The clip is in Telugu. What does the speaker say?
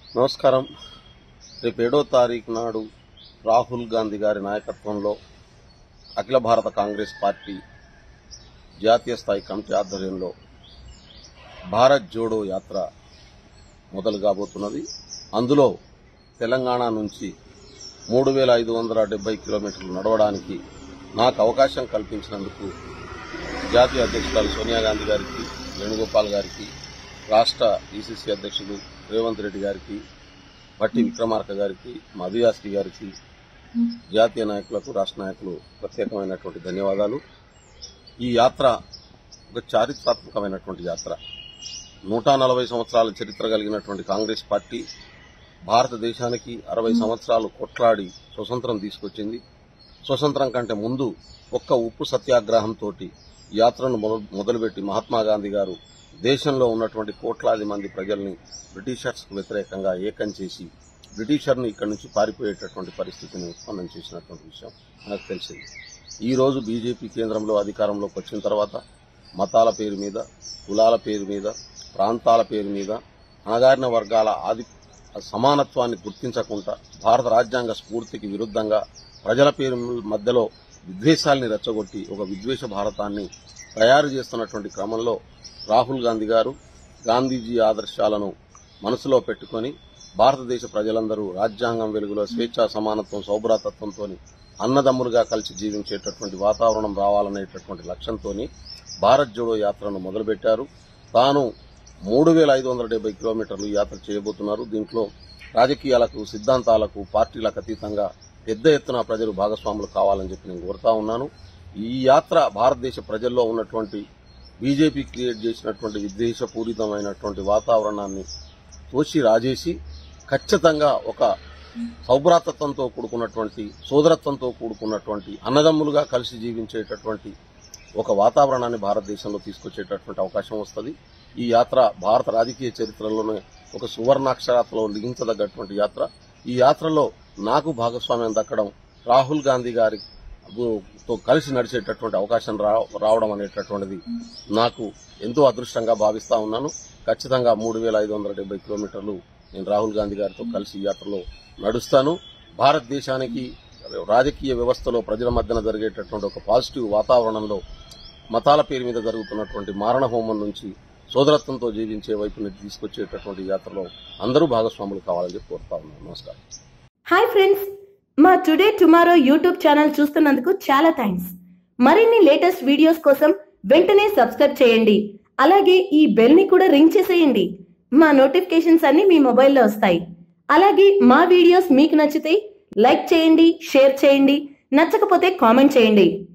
నమస్కారం రేపు ఏడో తారీఖు నాడు రాహుల్ గాంధీ గారి నాయకత్వంలో అఖిల భారత కాంగ్రెస్ పార్టీ జాతీయ స్థాయి కమిటీ ఆధ్వర్యంలో భారత్ జోడో యాత్ర మొదలు కాబోతున్నది అందులో తెలంగాణ నుంచి మూడు వేల ఐదు వందల డెబ్బై కిలోమీటర్లు నడవడానికి నాకు అవకాశం కల్పించినందుకు జాతీయ అధ్యక్షురాలు సోనియా గాంధీ గారికి వేణుగోపాల్ గారికి రాష్ట్ర ఈసీసీ అధ్యక్షులు రేవంత్ రెడ్డి గారికి భట్టి విక్రమార్క గారికి మధుయాస్కి గారికి జాతీయ నాయకులకు రాష్ట్ర నాయకులు ప్రత్యేకమైనటువంటి ధన్యవాదాలు ఈ యాత్ర ఒక చారిత్రాత్మకమైనటువంటి యాత్ర నూట నలభై సంవత్సరాల చరిత్ర కలిగినటువంటి కాంగ్రెస్ పార్టీ భారతదేశానికి అరవై సంవత్సరాలు కొట్లాడి స్వతంత్రం తీసుకొచ్చింది స్వతంత్రం కంటే ముందు ఒక్క ఉప్పు సత్యాగ్రహంతో యాత్రను మొద- మొదలుపెట్టి మహాత్మా గాంధీ గారు దేశంలో ఉన్నటువంటి కోట్లాది మంది ప్రజల్ని బ్రిటిషర్స్ వ్యతిరేకంగా ఏకం చేసి బ్రిటిషర్ని ఇక్కడి నుంచి పారిపోయేటటువంటి పరిస్థితిని ఉత్పన్నం చేసినటువంటి విషయం మనకు తెలిసింది ఈ రోజు బీజేపీ కేంద్రంలో అధికారంలోకి వచ్చిన తర్వాత మతాల పేరు మీద కులాల పేరు మీద ప్రాంతాల పేరు మీద అణగారిన వర్గాల ఆది సమానత్వాన్ని గుర్తించకుండా భారత రాజ్యాంగ స్ఫూర్తికి విరుద్ధంగా ప్రజల పేరు మధ్యలో విద్వేషాల్ని రెచ్చగొట్టి ఒక విద్వేష భారతాన్ని తయారు చేస్తున్నటువంటి క్రమంలో రాహుల్ గాంధీ గారు గాంధీజీ ఆదర్శాలను మనసులో పెట్టుకొని భారతదేశ ప్రజలందరూ రాజ్యాంగం వెలుగులో స్వేచ్ఛా సమానత్వం సౌభ్రాతత్వంతో అన్నదమ్ములుగా కలిసి జీవించేటటువంటి వాతావరణం రావాలనేటటువంటి లక్ష్యంతో భారత్ జోడో యాత్రను మొదలుపెట్టారు తాను మూడు వేల ఐదు వందల డెబ్బై కిలోమీటర్లు యాత్ర చేయబోతున్నారు దీంట్లో రాజకీయాలకు సిద్ధాంతాలకు పార్టీలకు అతీతంగా పెద్ద ఎత్తున ప్రజలు భాగస్వాములు కావాలని చెప్పి నేను కోరుతా ఉన్నాను ఈ యాత్ర భారతదేశ ప్రజల్లో ఉన్నటువంటి బీజేపీ క్రియేట్ చేసినటువంటి విద్వేషపూరితమైనటువంటి వాతావరణాన్ని తోసి రాజేసి ఖచ్చితంగా ఒక సౌభ్రాతత్వంతో కూడుకున్నటువంటి సోదరత్వంతో కూడుకున్నటువంటి అన్నదమ్ములుగా కలిసి జీవించేటటువంటి ఒక వాతావరణాన్ని భారతదేశంలో తీసుకొచ్చేటటువంటి అవకాశం వస్తుంది ఈ యాత్ర భారత రాజకీయ చరిత్రలోనే ఒక సువర్ణాక్షరాలతో లిఖించదగ్గటువంటి యాత్ర ఈ యాత్రలో నాకు భాగస్వామ్యం దక్కడం రాహుల్ గాంధీ గారి తో కలిసి నడిచేటటువంటి అవకాశం రా- రావడం అనేటటువంటిది నాకు ఎంతో అదృష్టంగా భావిస్తా ఉన్నాను ఖచ్చితంగా మూడు వేల ఐదు వందల డెబ్బై కిలోమీటర్లు నేను రాహుల్ గాంధీ గారితో కలిసి ఈ యాత్రలో నడుస్తాను భారతదేశానికి రాజకీయ వ్యవస్థలో ప్రజల మధ్యన జరిగేటటువంటి ఒక పాజిటివ్ వాతావరణంలో మతాల పేరు మీద జరుగుతున్నటువంటి మారణ హోమం నుంచి సోదరత్వంతో జీవించే వైపుని తీసుకొచ్చేటటువంటి యాత్రలో అందరూ భాగస్వాములు కావాలని చెప్పి కోరుతా ఉన్నాను నమస్కారం హాయ్ ఫ్రెండ్స్ మా టుడే టుమారో యూట్యూబ్ ఛానల్ చూస్తున్నందుకు చాలా థ్యాంక్స్ మరిన్ని లేటెస్ట్ వీడియోస్ కోసం వెంటనే సబ్స్క్రైబ్ చేయండి అలాగే ఈ బెల్ ని కూడా రింగ్ చేసేయండి మా నోటిఫికేషన్స్ అన్ని మీ మొబైల్లో వస్తాయి అలాగే మా వీడియోస్ మీకు నచ్చితే లైక్ చేయండి షేర్ చేయండి నచ్చకపోతే కామెంట్ చేయండి